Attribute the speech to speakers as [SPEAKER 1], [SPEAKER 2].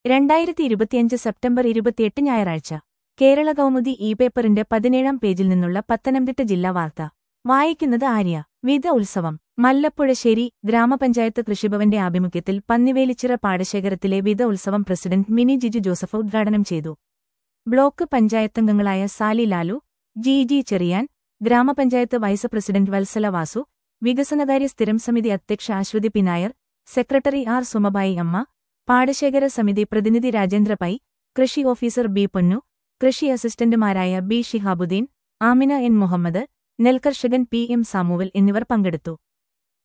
[SPEAKER 1] രണ്ടായിരത്തി ഇരുപത്തിയഞ്ച് സെപ്റ്റംബർ ഇരുപത്തിയെട്ട് ഞായറാഴ്ച കേരള കൗമുദി ഇ പേപ്പറിന്റെ പതിനേഴാം പേജിൽ നിന്നുള്ള പത്തനംതിട്ട ജില്ലാ വാർത്ത വായിക്കുന്നത് ആര്യ വിത ഉത്സവം മല്ലപ്പുഴശ്ശേരി ഗ്രാമപഞ്ചായത്ത് കൃഷിഭവന്റെ ആഭിമുഖ്യത്തിൽ പന്നിവേലിച്ചിറ പാടശേഖരത്തിലെ വിത ഉത്സവം പ്രസിഡന്റ് മിനി ജിജു ജോസഫ് ഉദ്ഘാടനം ചെയ്തു ബ്ലോക്ക് പഞ്ചായത്തംഗങ്ങളായ സാലി ലാലു ജി ജി ചെറിയാൻ ഗ്രാമപഞ്ചായത്ത് വൈസ് പ്രസിഡന്റ് വത്സല വാസു വികസനകാര്യ സ്ഥിരം സമിതി അധ്യക്ഷ Aswathi P Nair secretary R Sumabai അമ്മ പാടശേഖര സമിതി പ്രതിനിധി രാജേന്ദ്ര പൈ കൃഷി ഓഫീസർ ബി പൊന്നു കൃഷി അസിസ്റ്റന്റുമാരായ ബി ഷിഹാബുദ്ദീൻ ആമിന എൻ മുഹമ്മദ് നെൽകർഷകൻ പി എം സാമുവൽ എന്നിവർ പങ്കെടുത്തു